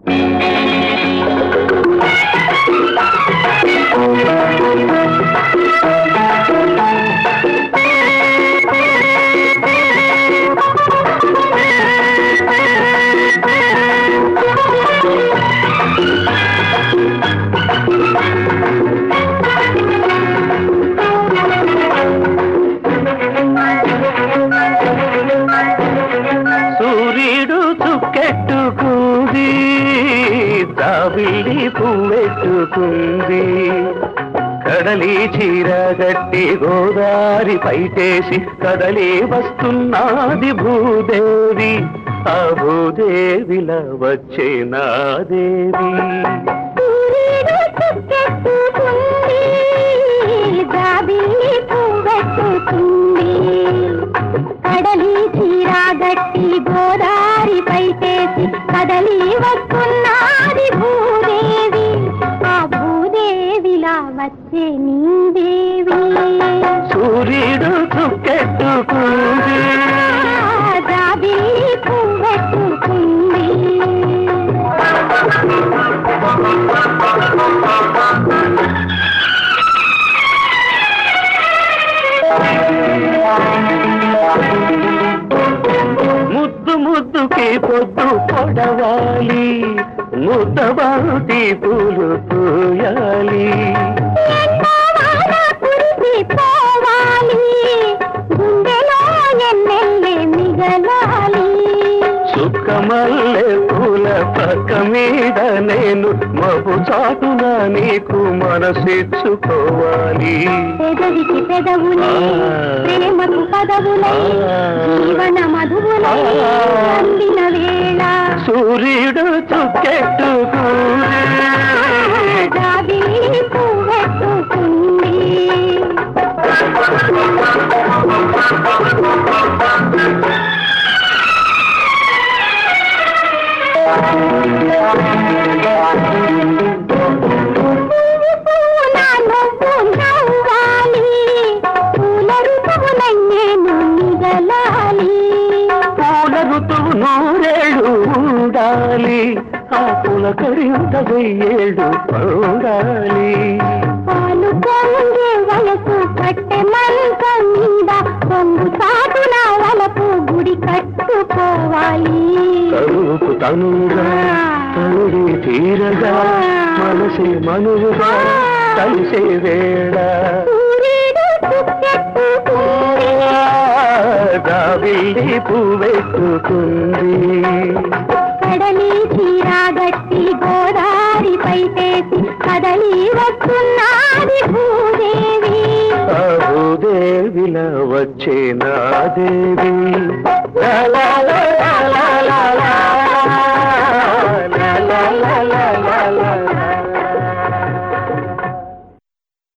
సూర్యుడు చుక్కెట్టుకుంది దావిడి పువ్వెట్టుకుంది కడలి చీర గట్టి గోదారి పైటేసి కదలి వస్తున్నాది భూదేవి ఆ భూదేవిలా వచ్చే నా దేవి సూర్యుడు చుక్కెత్తుకుంది, జాబిల్లి పువ్వెత్తుకుంది. కడలి చీర గట్టి గోదారి పైటేసి కదలి వస్తున్నాది భూదేవి ఆ భూదేవిలా వచ్చే నీ దేవి సూర్యుడు చుక్కెట్టుకుంది జాబిల్లి పువ్వెత్తుకుంది ముద్దు ముద్దుకి పొద్దు పొడవాలి ముద్దబాటి పూలు పూయాలి ఎండవాన కురిసిపోవాలి, గుండెలో ఎన్నెల్లే మిగలాలి. సుఖమల్లె పూల పక్క మీద నేను మబ్బు చాటున నీకు మనసిచ్చుకోవాలి పెదవికి పెదవులై, ఆ. ప్రేమకు పదవులై, ఆ. జీవన మధువులై ఆ. అందిన వేళ సూర్యుడు చుక్కెట్టుకుంది జాబిల్లి పువ్వెత్తుకుంది. పువ్వున నువ్వు నవ్వాలి, పూల ఋతువులై నేను మిగలాలి. పూల ఋతువు నూరేళ్ళు ఉండాలి ఆ పూల కరింత వెయ్యేళ్ళు ఉండాలి పాలు పొంగే వయసు కట్టె మంచం మీద పొంగు చాటున వలపు గుడి కట్టుకోవాలి తనుకు తనుగా తనుడి తీరగా మనసి మనువుగా కలిసే వేళ సూర్యుడు చుక్కెత్తుకుంది. దావిల్లి పువ్వెట్టుకుంది కడలి చీర గట్టి గోదారి పైటేసి కదలి వస్తున్నాది భూదేవి ఆ భూదేవిలా వచ్చే నా దేవి లా లా లా లా